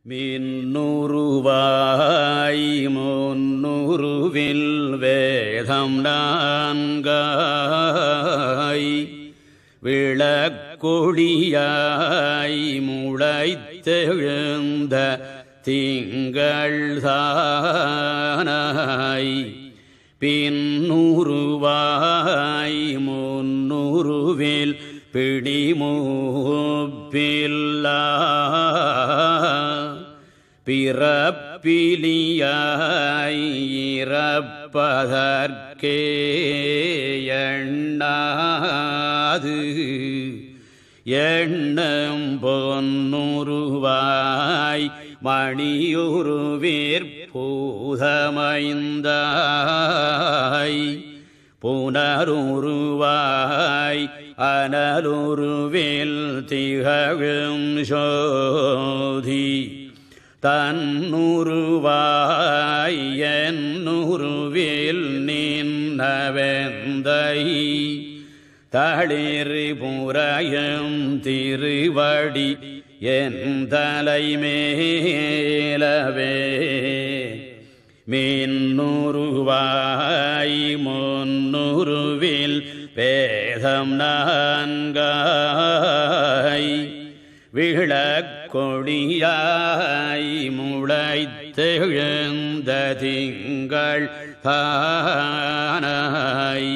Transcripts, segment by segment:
மின்னுருவாய் முன்னுருவில் வேதம் நான்காய் விளக்கொடியாய் முளைத்தெழுந்த திங்கள் தானாய் பின்னுருவாய் முன்னுருவில் பிடிமூப்பில்லா பிறப்பிலியாய் இறப்பதற்கே எண்ணாது எண்ணம் பொன்னுருவாய் மணியுருவீர் பூதமைந்தாய் புனருருவாய் அனலுருவில் திகழும் சோதி தன்னுருவாய் என்னுருவில் நின்னவெந்தை தளிர் புறையும் திருவடி என் தலைமேலவே மின்னுருவாய் முன்னுருவில் பேதம் நான்காய் விளக்கொடியாய் முளைத்தெழுந்த திங்கள் தானாய்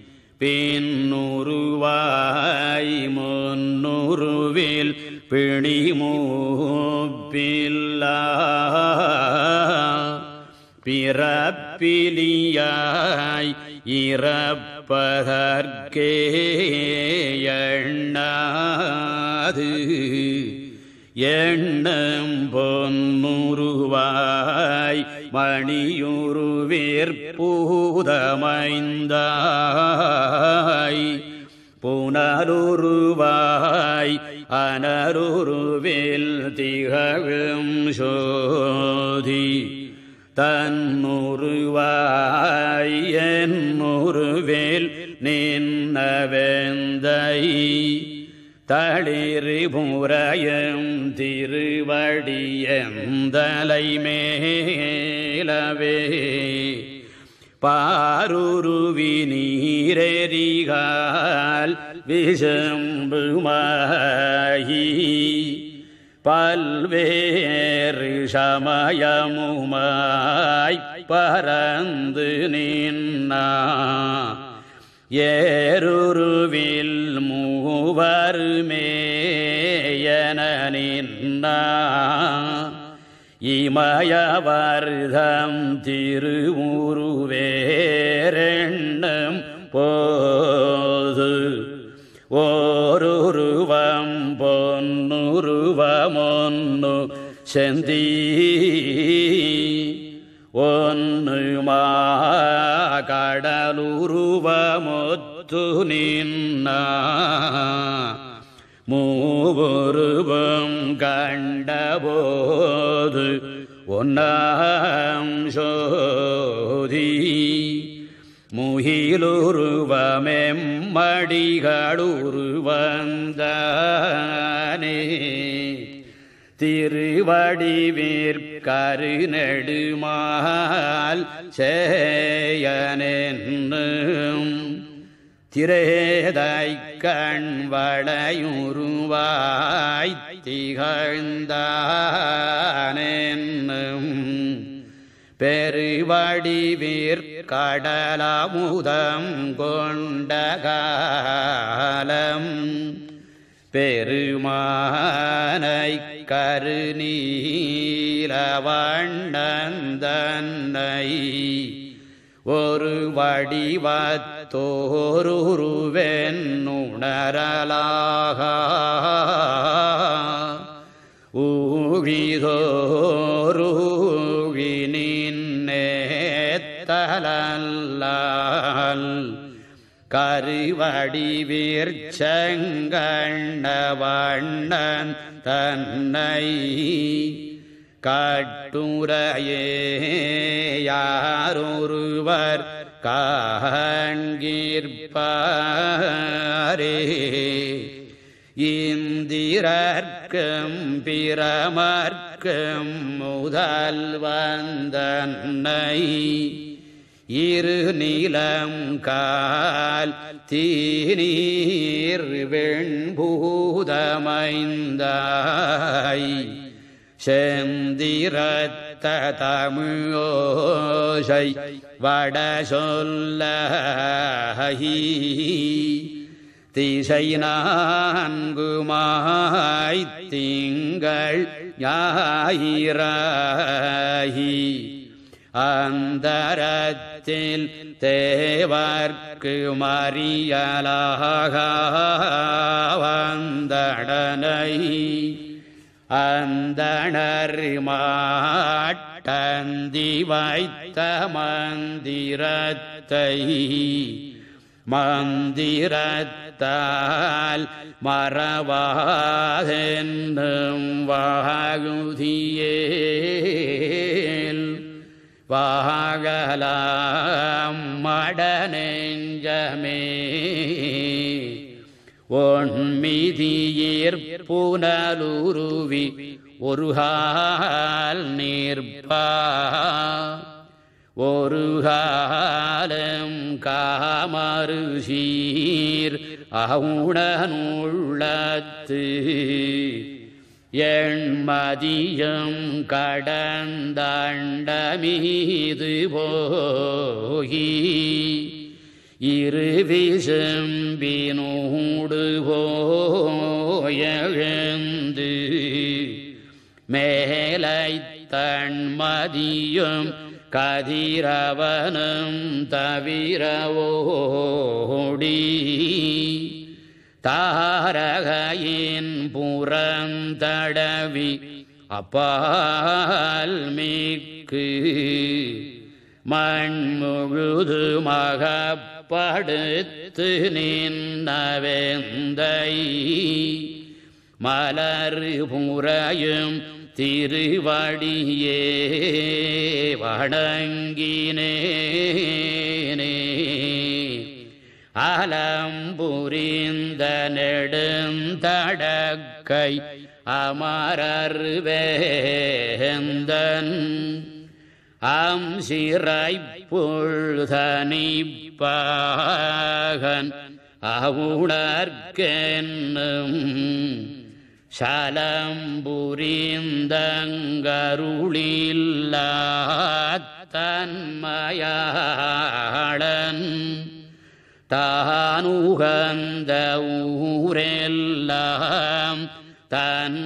பின்னுருவாய் முன்னுருவில் பிணிமூப்பில்லா பிறப்பிலியாய் இறப்பதற்கே எண்ணாது எண்ணம் பொன்முருவாய் மணியுருவேற்பூதமைந்தாய் புனருருவாய் அனருருவில் திகழும் சோதி தன்னுருவாய் என்னுருவில் நின்னவெந்தை தளிர் புறையும் திருவடியந்தலை மேலவே பாருருவி நீரெறிகால் விசம்புமாயி பல்வேறு சமயமுமாய் பரந்து நின்னா ஏருருவில் மூவர் மேயன நின்னா இமயவர்தம் திருவுருவேரெண்ணம் போது ஓருருவம் பொன்னுருவமொன்னு செந்தி ஒன்னு கடலுருவமொத்து நின்னா மூவுருவம் கண்டபோது ஒன்னாம் சோதி முகிலுருவமெம்மடிகளுருவந்தானே திருவடிவிற்கரு நெடுமால் சேயனென்னும் திரேதை கண் வளையுருவாய் திகழ்ந்தானென்னும் பெருவடிவிற்கடலமுதம் கொண்டகாலம் பெருமானை கருநீலவண்ணந்தன்னை ஒரு வடிவத்தோருருவென்னுணரலாக ஊழிதோருழி நின்னேத்தலால் கருவடிவிற்சங்கண்ணவண்ணன் தன்னை கட்டுரையே யாரொருவர் காண்கிற்பாரே இந்திரலோகமும் வீரர்க்கும் பிரமர்க்கும் முதல் வந்தன்னை இரு நிலம் கால் தீநீர் வெண்பூதமைந்தாய் செந்திரத்த தமிழோசை வட சொல்ல திசை நான்குமாய் திங்கள் ஞாயிறாகி அந்தரத்தில் தேவர்க்கு மறியலாக வந்தடனை அந்தணர் மாட்டந்தி வைத்த மந்திரத்தை மந்திரத்தால் மறவாதென்னும் வாகுதியேல் வாகலாம் மடநெஞ்சமே ஒன்மிதியிற் புனலுருவி ஒருகால் நிற்பா ஒரு காலம் காமறு சீர் அவுணனுள்ளத்து எண்மதியம் கடந்தண்டமீது போகி இருவிசம்பினூடு போயழந்து மேலை தன்மதியும் கதிரவனும் தவிரவோடி தாரகையின் புறந்தடவி அப்பால் மிக்கு மண் முழுது மகப்படுத்து நின்னவெந்தை மலர் புறையும் திருவடியே வணங்கினேனே அலம்புரிந்த நெடுந்தடக்கை அமரர் வேந்தன் அம் சிறை புழுதனிப்பாகன் அவுணர்க்கென்னும் சலம்புரிந்தங்கருளில்லாத்தன்மயாளன் தானுகந்த ஊரெல்லாம் தன்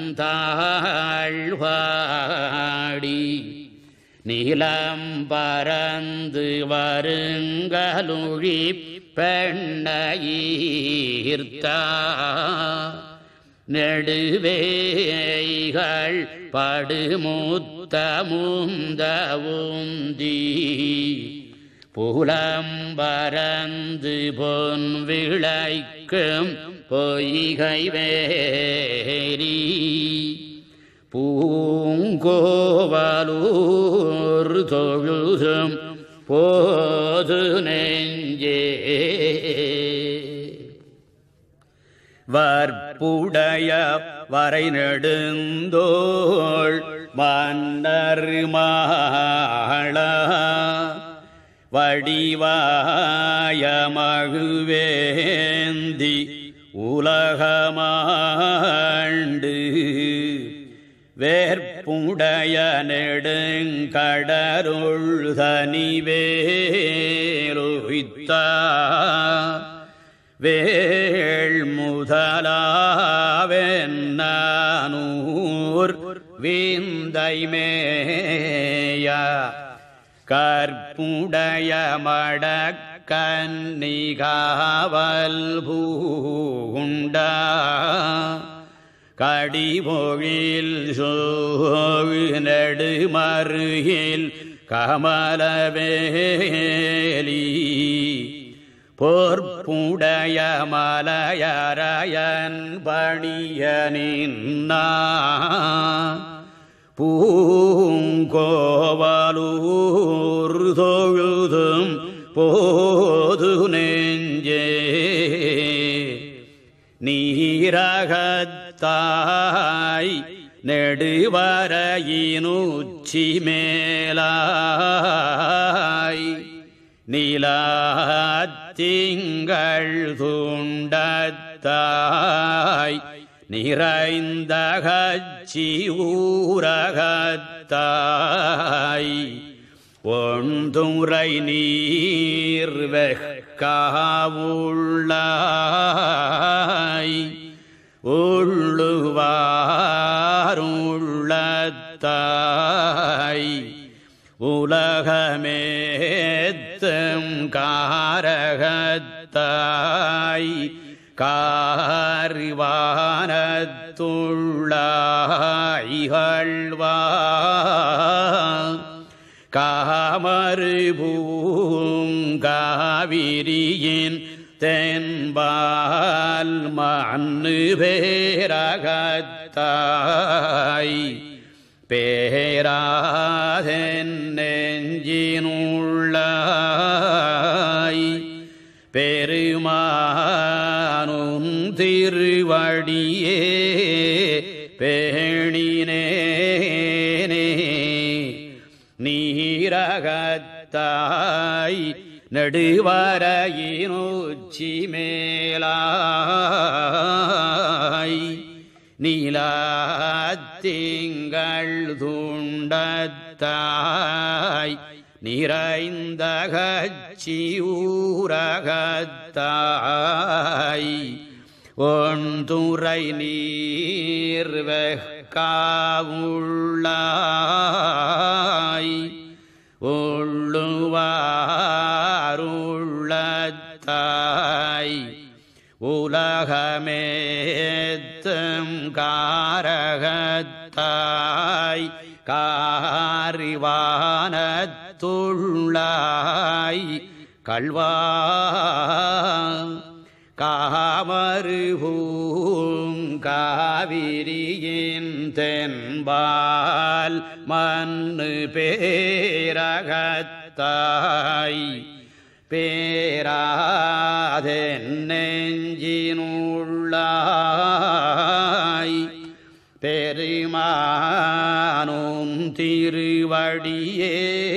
தாழ்வாடி நிலம் பறந்து வருங்கலுழி பெண்ணையீர்த்தா நெடுவேய்கள் படுமுத்த முந்தவுந்தி புலம்பரந்து பொன் விளைக்கும் பொய்கை வேரி பூங்கோவலூர் தொழுதும் போது நெஞ்சே வற்புடைய வரை நெடுந்தோள் மன்னர் மாள வடிவாய மகுவேந்தி உலகமாண்டு வேற்புடைய நெடுங்கடருள் தனிவேலுவித்தா வேள் முதலாவென்னூர் வீந்தை மேய கற்புடைய மடக்கன்னிகாவல் பூண்டா கடிபொழில் சோழு நெடுமருகில் கமலவேலி பொற்புடைய மலையரையன் பணிய நின்னா பூங்கோவலூர் தொழுதும் போது நெஞ்சே நீரகத் உலகத்தாய் நெடுவரையினுச்சி மேலாய் நிலத்திங்கள் துண்டத்தாய் நிறைந்த கச்சி ஊரகத்தாய் ஒன்றுரை நீர் வெக்காவுள்ளாய் உள்ளுவாருள்ளத்தாய் உலகமேத்தும் காரகத்தாய் காரிவானத்துள்ளாய்கள்வா காமரு பூங்காவிரியின் தென்பால் மண்ணு பேரகத்தாய் பேராதென் நெஞ்சினுள்ளாய் பெருமானும் திருவடியே பேணினேனே நீரகத்தாய் நடுவரையினுச்சி மேலாய் நீலாத்திங்கள் துண்டத்தாய் நிறைந்த கச்சி ஊரகத்தாய் ஒன்றுரை நீர் வெக்காவுள்ளாய் உள்ளுவாருள்ளத்தாய் உலகமேத்தும் காரகத்தாய் காரிவானத்துள்ளாய் கல்வா காமரு பூங்காவிரியின் தென்பால் மண்ணு பேரகத்தாய் பேராதென் நெஞ்சினுள்ளாய் பெருமானும் திருவடியே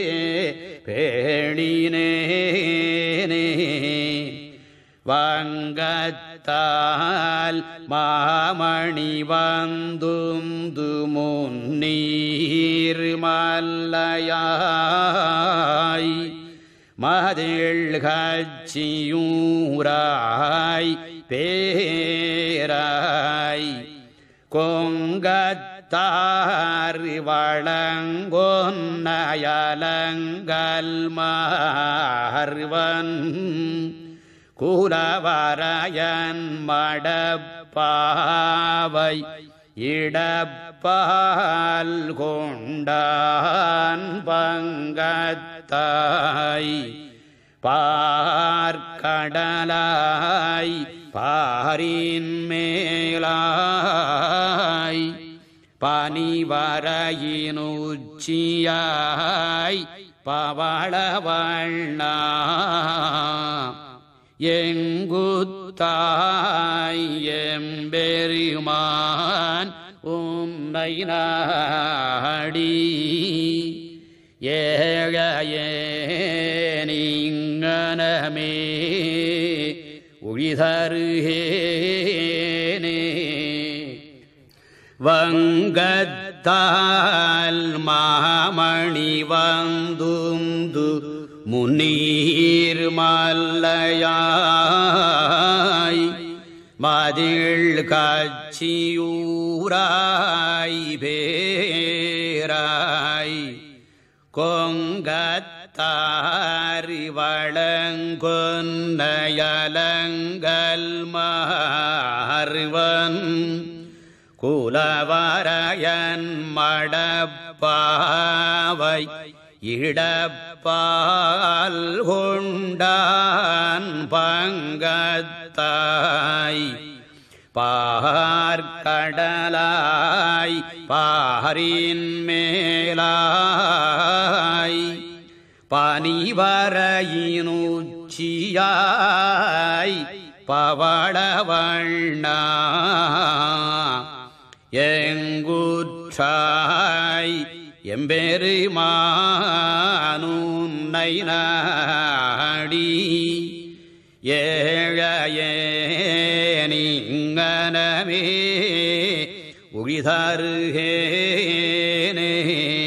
பேணினேனே வங்கத்தால் மாமணி வந்துந்து முன்னீர் மல்லையாய் மதில் கச்சியூராய் பேராய் கொங்கத்தார் வளங்கொன்னயலங்கல் மார்வன் குலவரையன் மடப்பாவை இடப்பால் கொண்டான் பங்கத்தாய் பார்க்கடலாய் பாரின் மேலாய் பனிவரையினுச்சியாய் பவளவண்ணா எங்குத்தாய் எம்பெருமான் உம்மை நாடி ஏழையேனிங்கனமே உழிதருகேனே வங்கத்தால் மாமணி வந்துந்து முன்னீர் மல்லையாய் மதில் கச்சியூராய் பேராய் கொங்கத்தாரி வளங்கொன்னயலங்கல் மார்வன் குலவரையன் மடப்பாவை இடப்பால் கொண்டான் பங்கத்தாய் பார்க்கடலாய் பாரின் மேலாய் பனிவரையினுச்சியாய் பவளவண்ணா எங்குற்றாய் எம்பெருமானுன்னை நாடி ஏழையேனிங்கனமே உழிதருகேனே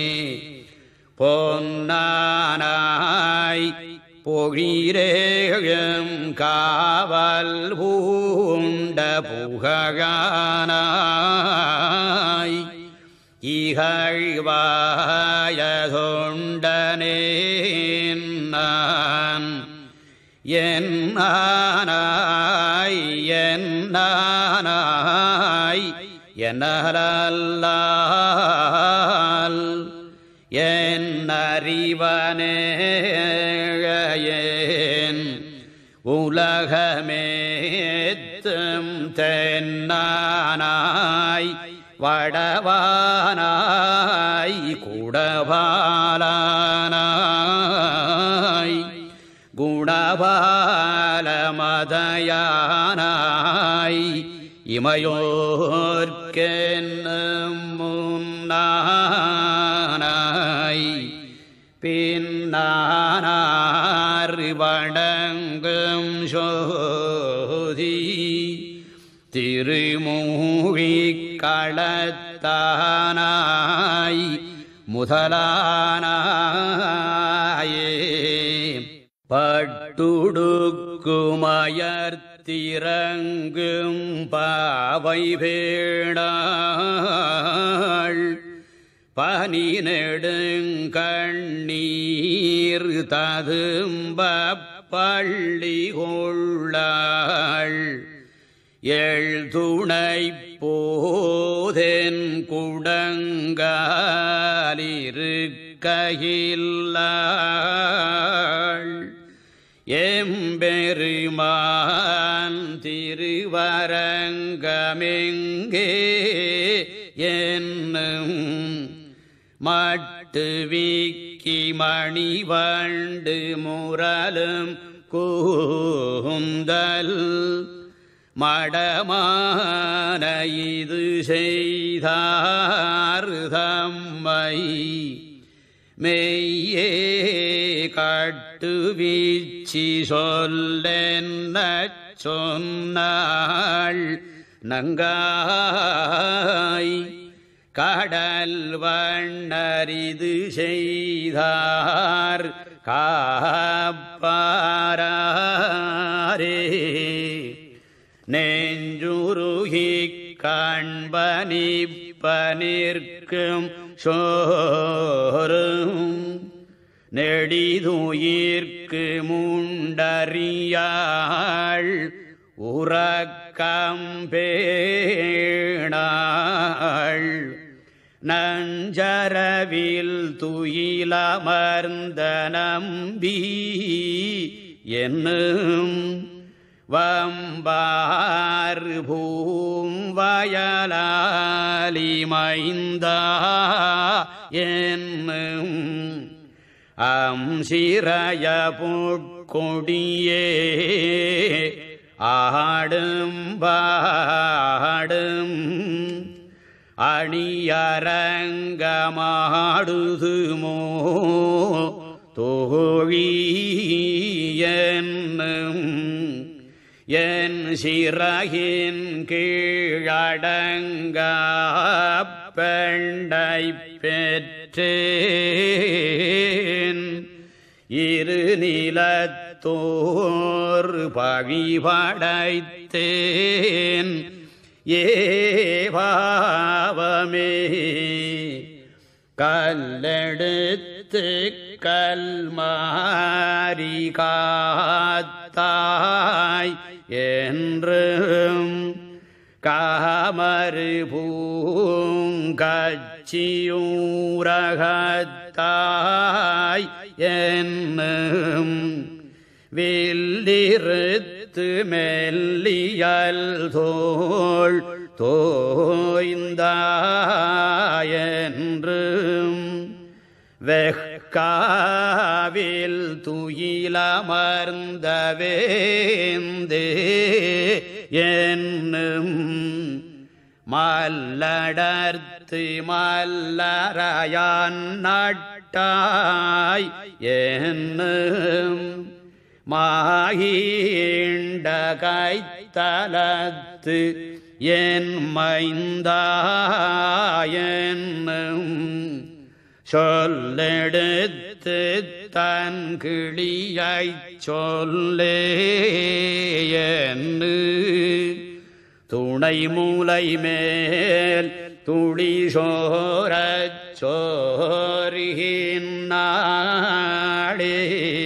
பொன்னானாய் பொழிரேழும் காவல் பூண்ட புகழானாய் இகழ்வாயதொண்டனே நான் என்னானாய் என்னானாய் என்னலால் என்னறிவனேன் உலகமேத்தும் தென்னானாய் வடவானாய் குடபாலானாய் குணபாலமதயானாய் இமையோர்க்கென்னும் முன்னானாய் பின்னானார் வணங்கும் சோதி திருமூழிக் களத்தானாய் முதலானாயே பட்டுடுக்குமயர்த்திறங்கும் பாவை பேடாள் பனி நெடுங்கண்ணீர் ததும்ப பள்ளி கொள்ளாள் எழுதுணை போதென் குடங்காலிருக்கையில்லாள் எம்பெருமான் திருவரங்கமெங்கே என்னும் மட்டு வீக்கி மணிவண்டு முரலும் கூந்தல் மடமான இது செய்தார் தம்மை மெய்யே கட்டுவீச்சி சொல்லென்ன சொன்னாள் நங்காய் கடல் வண்ணரிது செய்தார் காப்பாரே நெஞ்சுருகிக் கண்பனிப்ப நிற்கும் சோறும் நெடிதுயிர்க்கு முண்டறியாள் உறக்கம் பேணாள் நஞ்சரவில் துயிலமர்ந்த நம்பி என்னும் வம்பார் பூம் வயலாலி மைந்தா என்னும் அம் சிறைய புட்கொடியே ஆடும் பாடும் அணியரங்கமாடுதுமோ தோழி என்னும் என் சிறகின் கீழடங்க பெண்டை பெற்றேன் இரு நிலத்தோர் பழிபடைத்தேன் ஏவாவமே கல்லெடுத்து கல்மாரி காத்தாய் என்றும் காமரு பூங்கச்சியூரகத்தாய் என்னும் வில்லிருத்து மெல்லியல் தோள் தோய்ந்தாயென்றும் வெக்காவில் துயிலமர்ந்த வேந்தே என்னும் மல்லடர்த்து மல்லரையான் நட்டாய் என்னும் மாகீண்ட கைத்தலத்து என் மைந்தாயன்னும் சொல்லெடுத்து தன் கிளியைச் சொல்லே என்று துணை மூலை மேல் துளி சோரச் சோரினாடே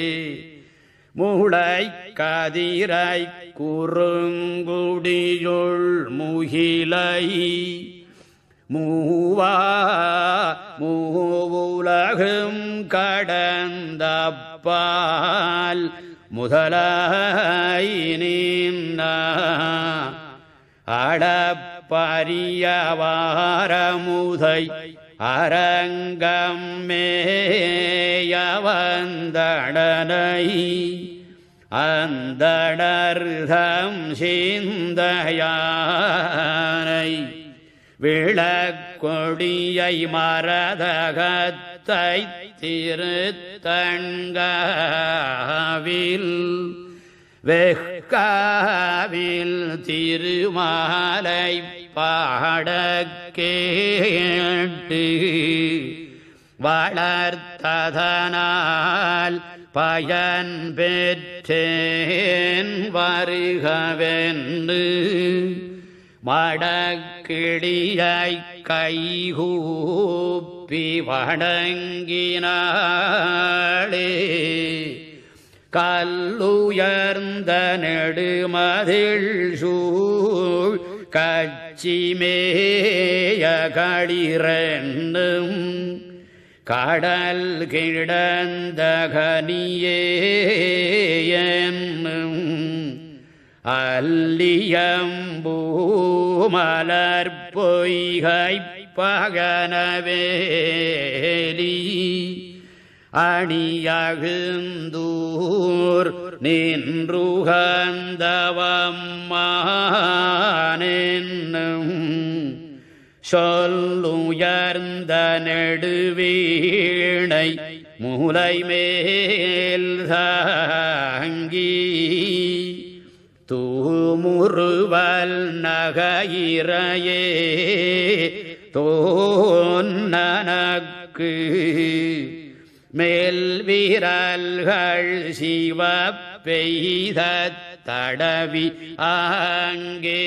முளை கதிரை குறுங்குடியுள் முகிலை மூவா மூவுலகும் கடந்த பால் முதலாய் நின்ன அடப்பரியவாரமுதை அரங்கம் மேயவந்தடனை அந்தடர்தம் சிந்தையானை விளக்கொடியை மரதகத்தை திருத்தண்காவில் வெக்காவில் திருமாலை பாடக்கேட்டு வளர்த்ததனால் பயன் பெற்றேன் வருகவென்று மடக்கிடியை கைகூப்பி வணங்கினாளே கல்லுயர்ந்த நெடுமதில் சூழ் கச்சிமேய களிரண்டும் கடல் கிடந்த கனியே என்னும் அல்லியம்பூமலர் பொய்கை பகனவேலி அணியகுந்தூர் நின்றுகந்தவம்மானென்னும் சொல்லுயர்ந்த நெடுவீணை மூலை மேல் தாங்கி தூமுறுவல் நகையிறையே தோன்னனக்கு மேல் வீரல்கள் சிவ பெய்த தடவி ஆங்கே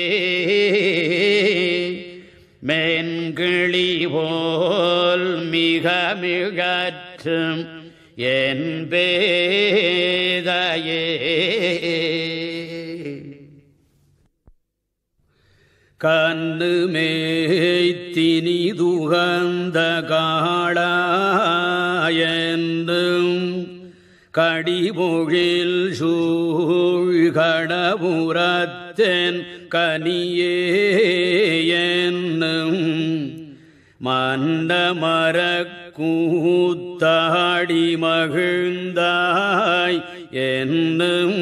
மென்கிளி போல் மிக மிகற்றும் என் பேதையே கண்ணு மேய்த்தினிதுகந்த காளாயென்றும் கடிமொழில் சூழ்கடபுரத்தென் கனியே என்னும் மண்டமர கூத்தாடி மகிழ்ந்தாய் என்னும்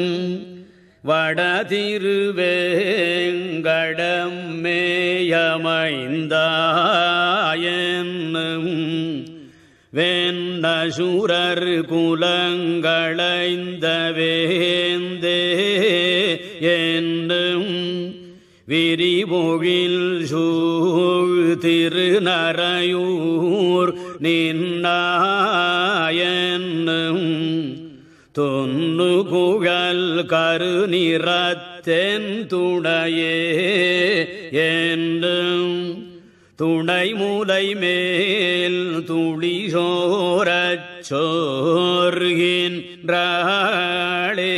வடதிருவேங்கடம் மேயமைந்தாயன்னும் வெண்ணசுரர் குலங்களைந்த வேந்தே என்னும் விரிபொழில் சூழ் திருநரையூர் நின்னாயன்னும் தொன்னு குழல் கருநிறத்தென் துணையே என்றும் துணை மூலை மேல் துளி சோரச் சோர்கின்றாளே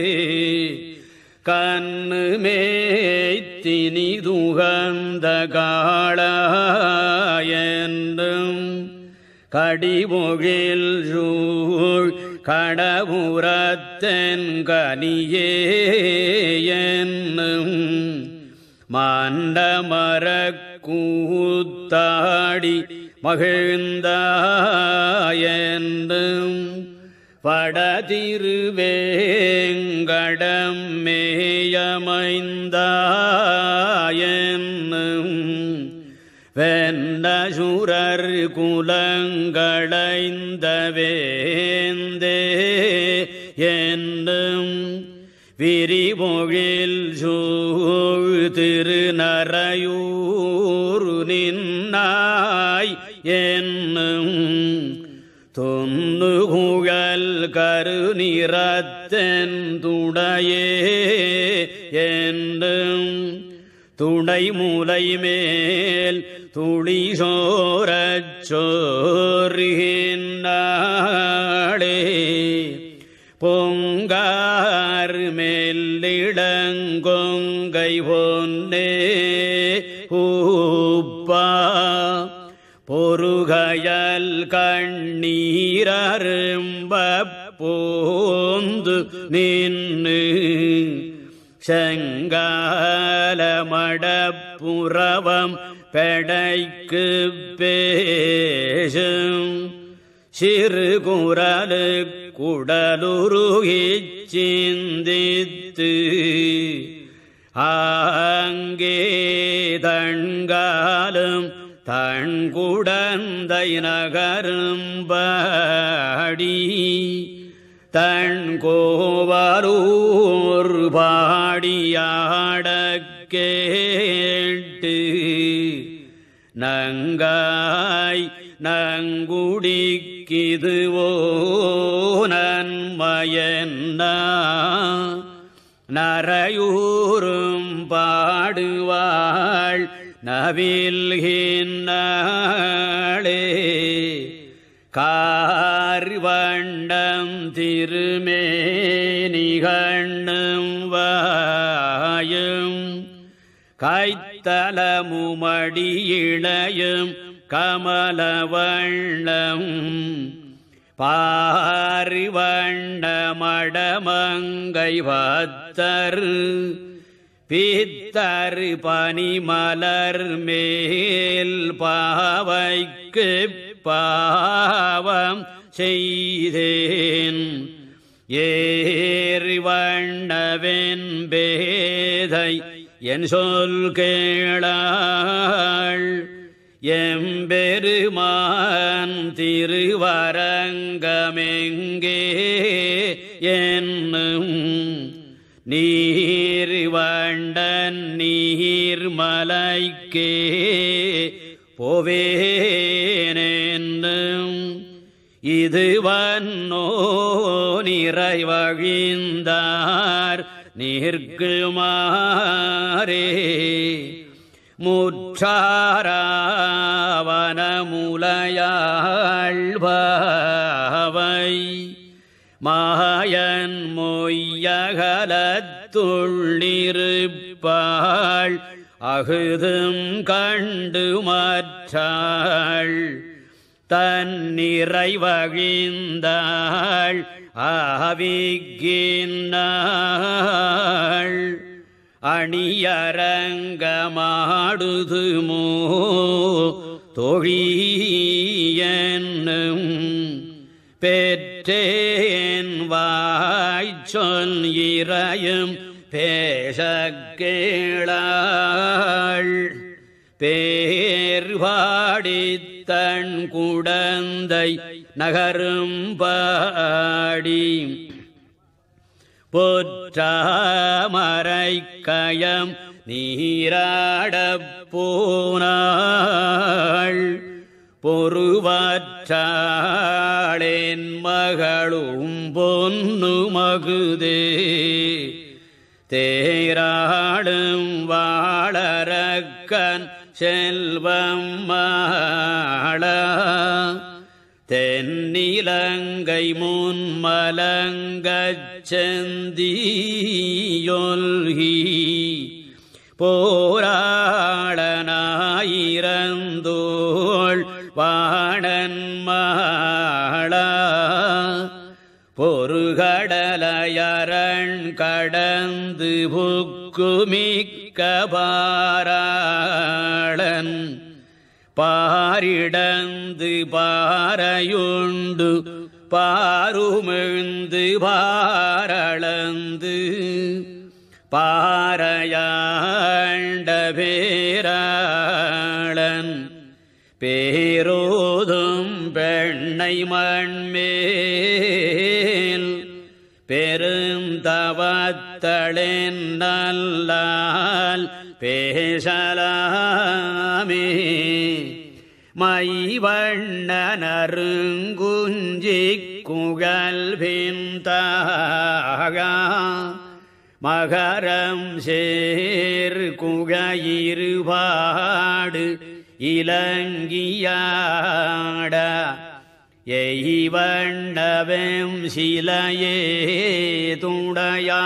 கண்ணு மேய்த்தினிதுகந்த காளாயென்றும் கடிமொழில் சூழ் கடபுரத்தென் கனியே என்னும் மாண்டமர கூத்தாடி மகிழ்ந்தாயென்றும் வடதிருவேங்கடம் மேயமைந்தாயென்னும் அசுரர் குலங்களைந்த வேந்தே என்னும் விரிமொழில் சூழ் திருநரையூர் நின்னாய் என்னும் தொன்னுகுழல் கருநிறத்தென் துடையே என்னும் துணை மூலை மேல் துளி சோரச் சோறுகின்றாளே பொங்கார் மெல்லிடங்கொங்கை பொன்னே ஊப்பா பொருகையல் கண்ணீரரும்ப போந்து நின்னு செங்காலமடப்புறவம் பெடைக்கு பேசும் சிறு குரலு குடலுருகிச் சிந்தித்து ஆங்கே தண்காலும் தன் குடந்தை நகரும்படி தன் கோவலூர் பாடியாட கேட்டு நங்காய் நங்குடிக்கிதுவோ நன்மயன்னா நரையூரும் பாடுவாள் நவில்கின்னாளே கார்வண்டம் திருமேனிகண்ணும் வாயும் கைத்தலமுமடியிழையும் கமலவண்ணம் பாரிவண்டமடமங்கை பத்தர் பித்தர் பனிமலர் மேல் பாவைக்கு பாவம் செய்தேன் ஏறிவண்ணவென் பேதை என் சொல் கேளாள் எம்பெருமான் திருவரங்கமெங்கே என்னும் நீர் வண்டன் நீர்மலைக்கே போவேனென்னும் இது வன்னோ நிறைவழிந்தார் நிற்குமாரே முற்றாராவனமுலையாழ்வாவை மாயன் மொய்யகலத்துள்ளிருப்பாள் அகுதும் கண்டு மாற்றாள் தன்னிறைவழிந்தாள் ஆவிக்கினாள் அணியரங்கமாடுதுமோ தொழியன்னும் பெற்றேன் வாய்ச்சொல் இறையும் பேசக் கேளாள் பேர்வாடித் தன் குடந்தை நகரும் பாடி பொற்றாமரை கயம் நீராடப் போனாள் பொறுவாற்றாளேன் மகளும் பொன்னு மகுதே தேராடும் வாழறக்கன் செல்வம் மாளா தென்னிலங்கை முன்மலங்கச் செந்தியொல்கி போராளனாயிரந்தோள் வாணன் மாளா பொறுகடலையரண் கடந்து புக்குமிக்க பாராளன் பாரிடந்து பாறையுண்டு பாருமிழ்ந்து பாரளந்து பாறையாண்ட பேராளன் பேரோதும் பெண்ணை மண்மேல் பெருந்தவத்தளின் நல்லால் பேசலாமே மைவண்ண நறுங்குஞ்சி குகல் பின்தாக மகரம் சேர் குகையிருபாடு இலங்கியாட எய்வண்ணவம் சிலையே துடையா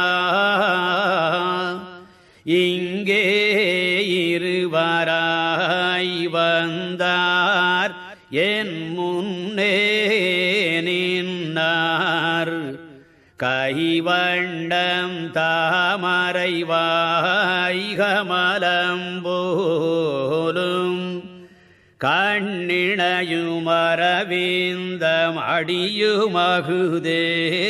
இங்கே இருவராய் வந்தார் என் முன்னே நின்னார் கைவண்டம் தாமரை வாய்கமலம் போலும் கண்ணிணையுமரவிந்தம் அடியுமகுதே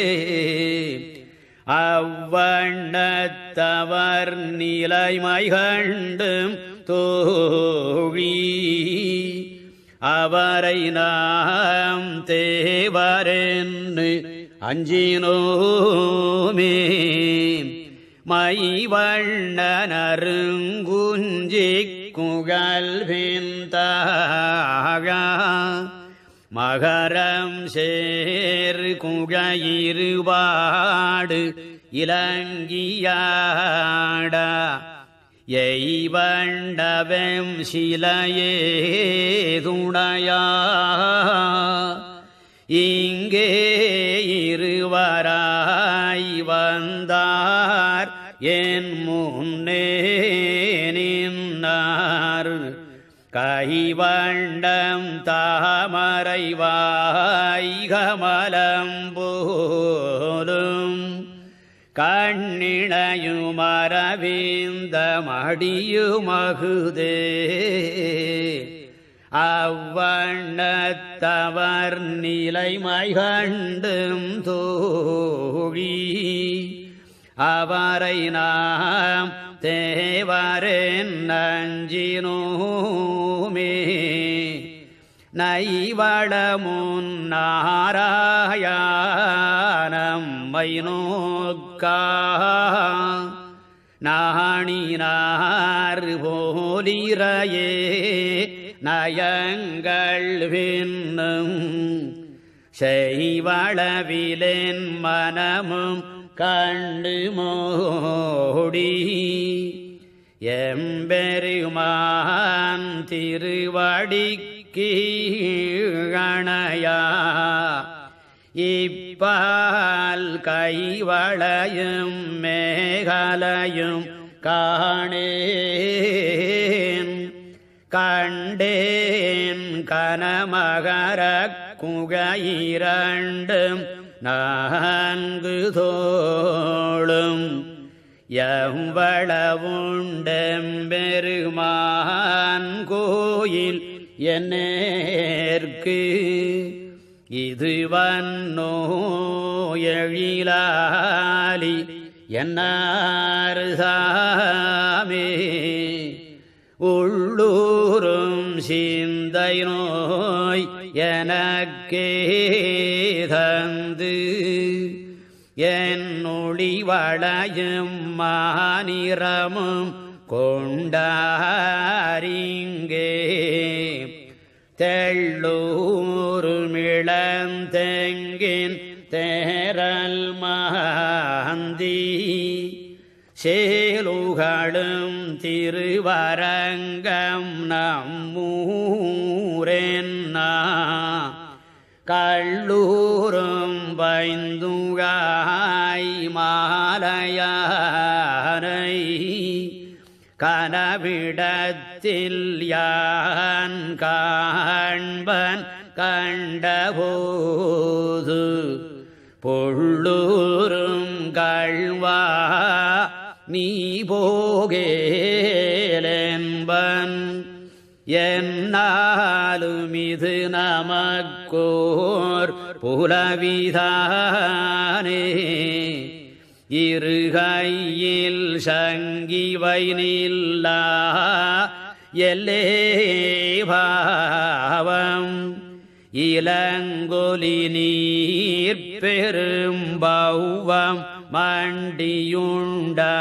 அவ்வண்ணத்தவர் நிலைமை கண்டும் தோழி அவரை நாம் தேவரென்னு அஞ்சினோமே மைவண்ண நறுங்குஞ்சி குகல் பின்தாக மகரம் சேர் குகையிருவாடு இலங்கியாட எய்வண்டவம் சிலையே துணையா இங்கே இருவராய் வந்தார் என் முன்னே நின்னார் கைவண்டம் தாமரை வாய்கமலம் போலும் கண்ணிணையுமரவிந்தமடியுமகுதே அவ்வண்ணத்தவர் நிலைமை கண்டும் தோழி அவரை நாம் தேவரென் நஞ்சினோமே நைவளமுன்னாராயணம்மை நோக்கா நாணினார் போலிரையே நயங்கள் பின்னும் செய்வளவிலேன் மனமும் கண்டு மோடி எம்பெருமான் திருவடிக்கு கணையா இப்பால் கைவளையும் மேகலையும் காணேன் கண்டேன் கனமகர குகையிரண்டும் நான்கு தோளும் எவ்வளவுண்டெம்பெருமான் கோயில் என்னேற்கு இது வன்னோ எழிலாலி என்னார் சாமே உள்ளூரும் சிந்தை நோய் எனக்கே தந்து என் ஒளிவளையும் மானிரமும் கொண்டாரிங்கே தெள்ளூருமிழந்தெங்கின் தேரல் மாந்தி சேலுகளும் திருவரங்கம் நம்மூரென்னா கள்ளூரும் பைந்துகாய் மாலையானை கனவிடத்தில் யான் காண்பன் கண்டபோது பொள்ளூரும் கழ்வா நீ போகேலென்பன் என்னாலும் இது நமக்கோர் புலவிதானே இருகையில் சங்கிவை நில்லா எல்லேபாவம் இளங்கொலி நீர் பெரும்பௌவம் மண்டியுண்டா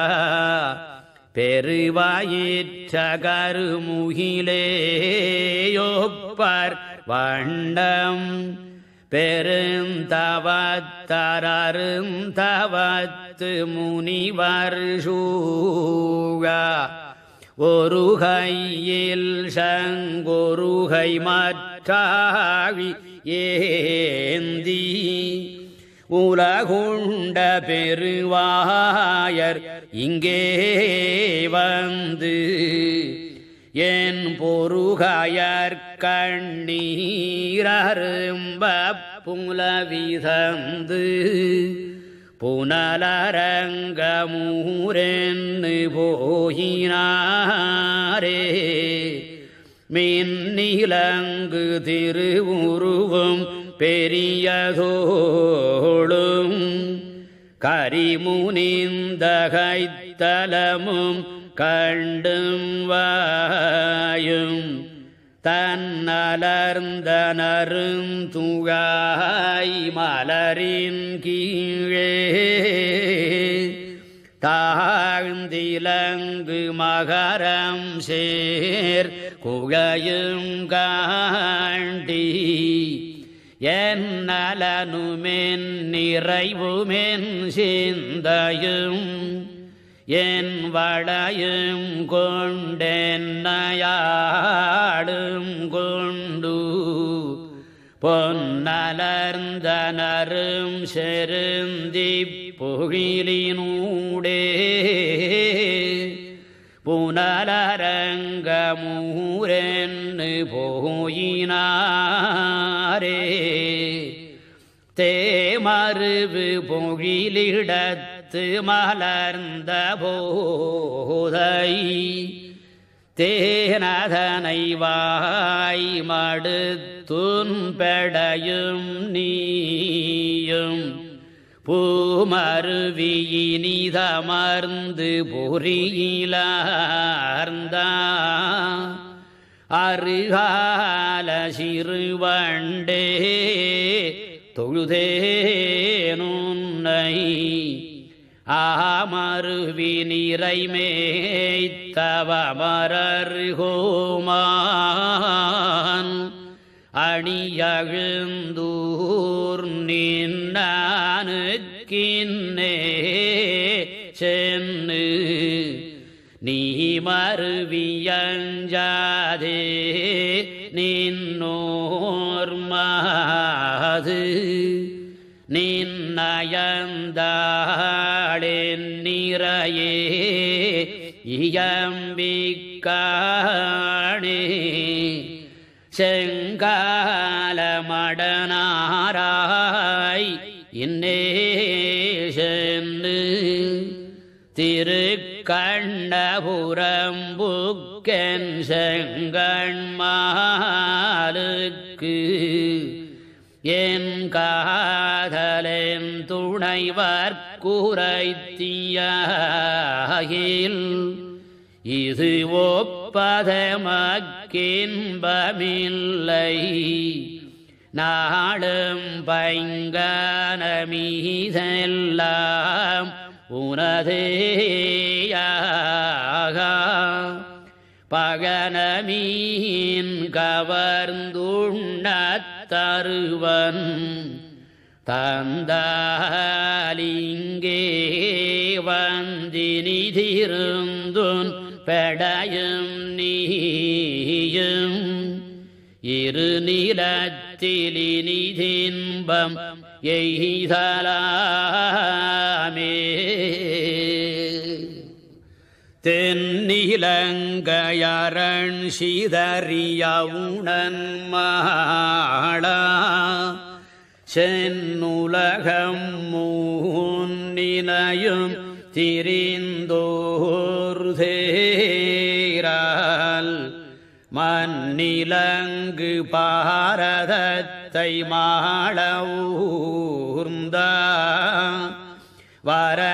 பெருவாயிற்றகருமுகிலேயோப்பர் வண்டம் பெருந்தவத்தரருந்தவத்து முனிவர் சூழா ஒரு கையில் சங்கொருகை மற்றாழி ஏந்தி உலகுண்ட பெருவாயர் இங்கே வந்து என் பொருகாயர் கண்ணீரரும்ப புலவிதந்து புனலரங்கமூரென்னு போயினாரே மின்னிலங்கு திருவுருவும் பெரியதோளும் கரிமுனிந்தகைத்தலமும் கண்டும் வாயும் தன்னலர்ந்த நருந்துழாய் மலரின் கீழே தாழ்ந்திலங்கு மகரம் சேர் குழையும் காண்டி என் நலனுமென் நிறைவுமென் சிந்தையும் என் வளையும் கொண்டென்னையாடும் கொண்டு பொன்னலர்ந்த நரும் செருந்தி புகிலினூடே புனலரங்கமூரென்னு போயினாரே தேமருவு பொழிலிடத்து மலர்ந்த போதை தேனதனை வாய் மடுத்துன்பெடையும் நீயும் பூமருவியினிதமர்ந்து பொறியிலார்ந்தா அருகால சிறுவண்டே தொழுதேனுன்னை ஆமருவி நிறைமேய்த்தவமரர்கோமான் அணியழுந்தூர் நின்னானுக்கின்னே சென்னு நீ மருவியஞ்சாதே நின்னோர்மாது நின்னயந்தாளின் நிறையே இயம்பிக்காணே செங்காலமடனாராய் இன்னே சென்று திருக்கண்டபுரம்புக்கென் செங்கண்மாலுக்கு என் காதலென் துணைவர் குறைத்தியில் இது ஒப்பதமக்கின்பமில்லை நாளும் பைங்கனமீதெல்லாம் உனதேயாக பகனமீன் கவர்ந்துண்ணத் தருவன் தந்தாலிங்கே வந்தினிதிருந்துன் பெடையும் நீயும் இரு நிலத்திலினிதின்பம் எய்தலாமே தென்னிலங்கையரண் சிதறியவுணன் மாளா சென்னுலகம் மூன்னினையும் திரிந்தோர் தேரால் மண்ணிலங்கு பாரதத்தை மாள ஊர்ந்தா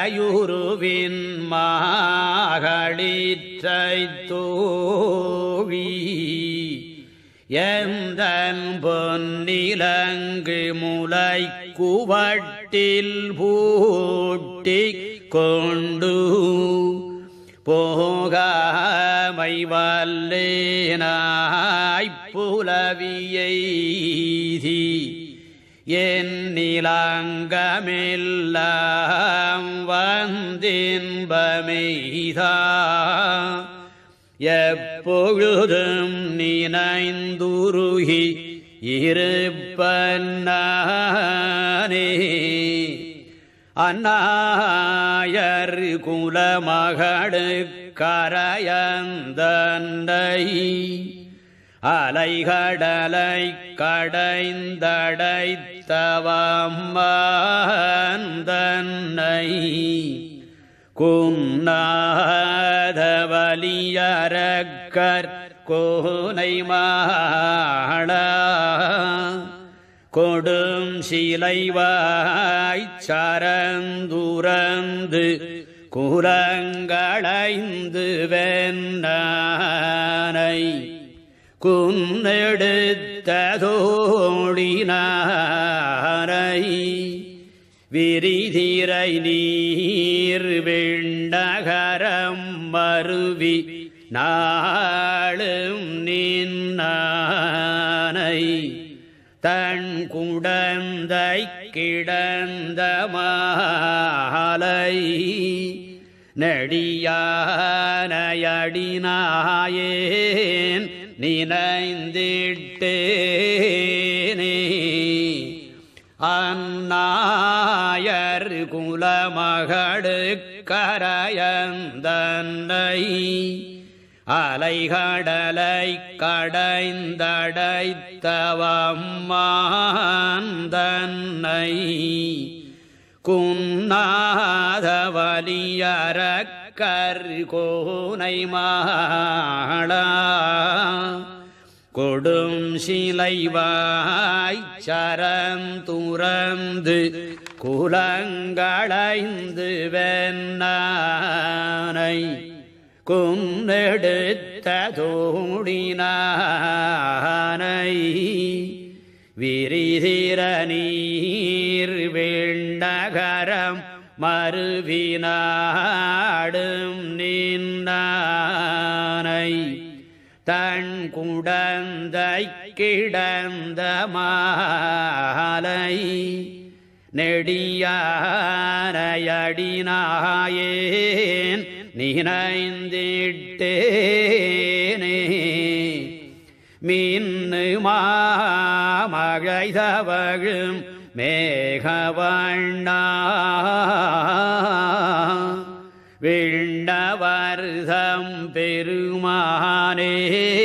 வரையுருவின் மாகளிற்றை தோழி தோழி எந்தன் பொன்னிலங்கு முலை குவட்டில் பூட்டி கொண்டு போகாமை வல்லேனாய் புலவியெய்தி என் நிலங்கமெல்லாம் வந்தின்பமெய்தா எப்பொழுதும் நினைந்துருகி இருப்பன்னானே அந்நாயர் குலமகடு கரையந்தண்டை அலைகடலை கடைந்தடைத்தவம்மந்தன்னை குன்னாதவலியரக்கர் கோனை மாளா கொடும் சிலைவாய் சரந்துரந்து குரங்களைந்து வெண்ணானை குன்னெடுத்ததோடினாரை விரிதிரை நீர் வெண்டகரம் மருவி நாளும் நின்னானை தன் குடந்தை கிடந்த மாலை நெடியானையடினாயேன் நினைந்திட்டேனே அந்நாயர் குலமகடு கரையந்தன்னை அலைகடலை கடைந்தடைத்தவம்மாந்தன்னை குன்னாதவலியரக்கர் கோனை மாளா கொடும் சிலைவாய் சரந்துரந்து குலங்களைந்து வெண்ணானை குன்னெடுத்ததோடினானை விரிதிர நீர் வெண்டகரம் மறுவினாடும் நின்னானை தன் குடந்தை கிடந்த மாலை நெடியானையடினாயேன் நினைந்திட்டேனே மின்னு மாமழை தவழும் மேகவண்ணா விண்ணவர்தம் பெருமானே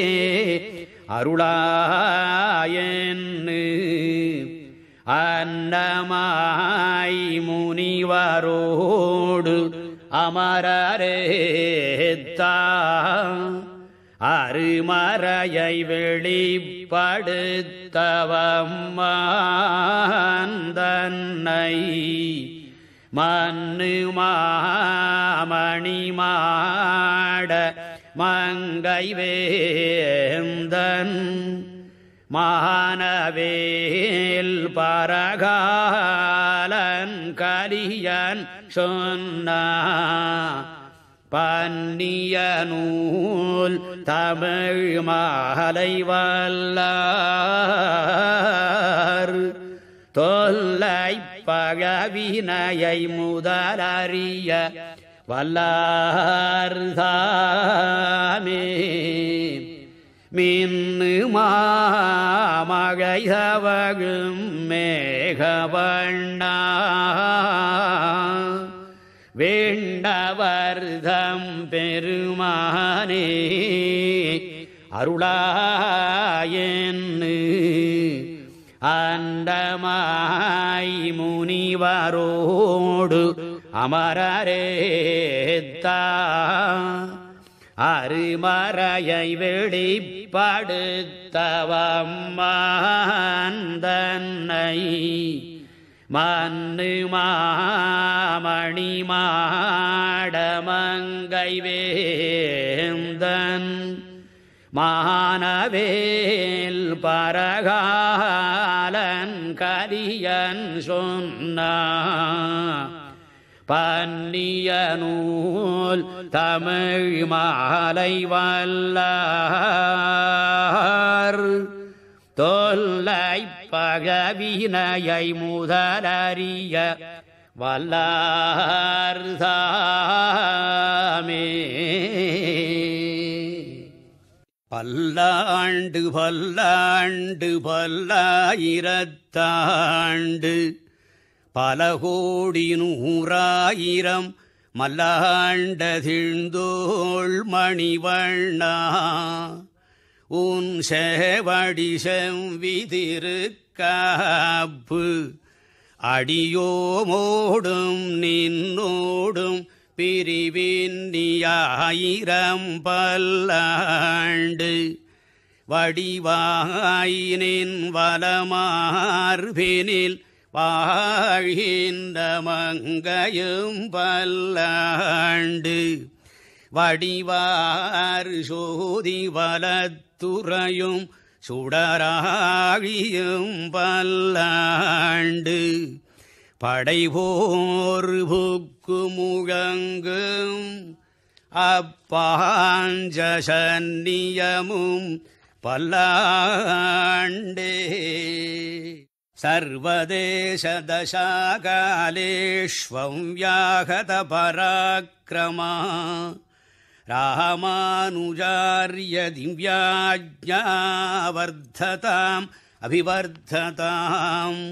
அருளாயன்னு அன்னமாய் முனிவரோடு அமரரேத்தா அருமறையை வெளிப்படுத்தவம்மாந்தன்னை மண்ணு மாமணி மாட மங்கை வேந்தன் மானவேல் பரகாலன் கலியன் சொன்னா பன்னிய நூல் தமிழ் மாலை வல்லார் தொல்லை பழவினையை முதலறிய வல்லார்தாமே மின்னு மாமழை தவழும் மேகவண்ணா வேண்டவர்தம் பெருமானே அருளாயன்னு அண்டமாய் முனிவரோடு அமரரேத்தா அருமறையை வெளிப்படுத்தவம்மாந்தன்னை மண்ணு மாமணி மாடமங்கை வேந்தன் மானவேல் பரகாலன் கரியன் சொன்ன பன்னிய நூல் தமிழ் மாலை வல்லார் தொல்லை பகவினையை முதலறிய வல்லார் தாமே பல்லாண்டு பல்லாண்டு பல்லாயிரத்தாண்டு பல கோடி நூறாயிரம் மல்லாண்டதிழ்ந்தோள் மணிவண்ணா உன் சேவடி செவ்விதிருக்காப்பு அடியோமோடும் நின்னோடும் பிரிவின்னியாயிரம் பல்லாண்டு வடிவாயினின் வலமார்பினில் வாழ்கின்ற மங்கையும் பல்லாண்டு வடிவாறு சோதி வலத்துறையும் சுடராழியும் பல்லாண்டு படைபோர் புக்கு முழங்கும் அப்பாஞ்ச சந்நியமும் பல்லாண்டே सर्वदेशदशाकालेष्वं व्याहत पराक्रमा रामानुजार्यदिव्याज्ञावर्धताम् अभिवर्धताम्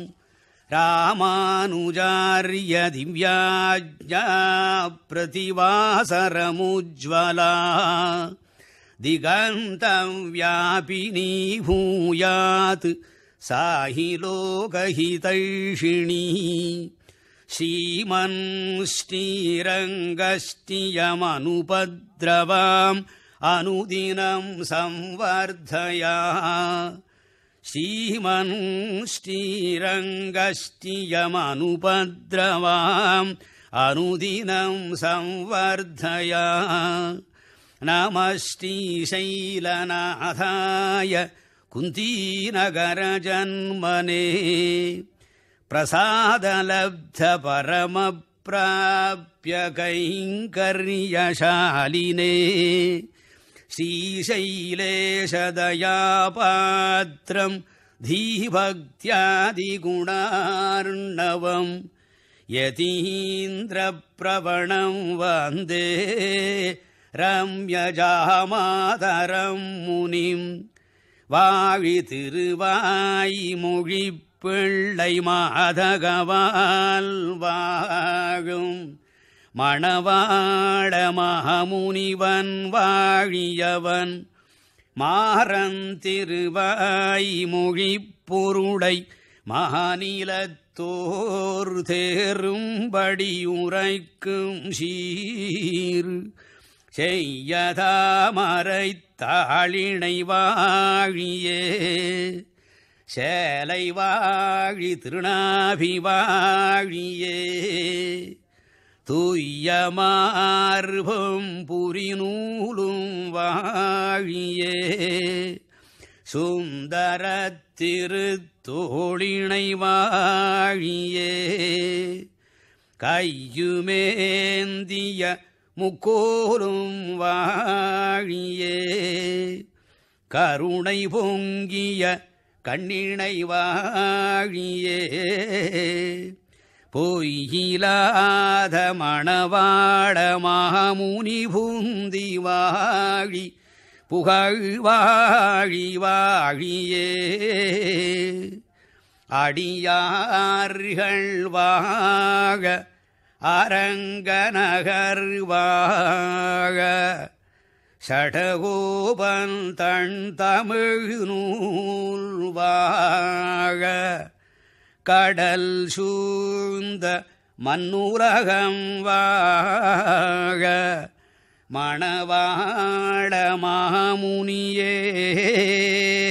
रामानुजार्यदिव्याज्ञा प्रतिवासरमुज्ज्वला दिगन्तं व्यापिनी भूयात् सा हि लोकहितैषिणी श्रीमन्ष्टीरङ्गष्टियमनुपद्रवाम् अनुदिनं संवर्धया श्रीमन्ष्टीरङ्गष्टियमनुपद्रवाम् अनुदिनं संवर्धया नमः श्रीशैलनाथाय कुन्तीनगरजन्मने प्रसादलब्धपरमप्राप्य कैङ्कर्यशालिने श्रीशैलेशदयापात्रम् धीभक्त्यादिगुणार्णवम् यतीन्द्रप्रवणं वन्दे रम्यजामातरं मुनिम् வாழி திருவாய் மொழிப்பிள்ளை மாதகவால் வாழும் மணவாழ மகமுனிவன் வாழியவன் மாறந்திருவாய் மொழிப்பொருளை மாநிலத்தோர் தேரும்படி உரைக்கும் சீர் செய்யதாமரை தாளிணை வாழியே சேலை வாழி திருநாபி வாழியே துய்யமார்பும் புரிநூலும் வாழியே சுந்தர திருத்தோழிணை வாழியே கையுமேந்திய முக்கோலும் வாழியே கருணை பொங்கிய கண்ணிணை வாழியே பொய்யிலாத மணவாட மாமுனி பூந்தி வாழி புகழ் வாழி வாழியே அடியார்கள் வாழ அரங்கநகர் வாழ சடகோபன் தன் தமிழ் நூல் வாழ கடல் சூழ்ந்த மண்ணுலகம் வாழ மணவாழ மாமுனியே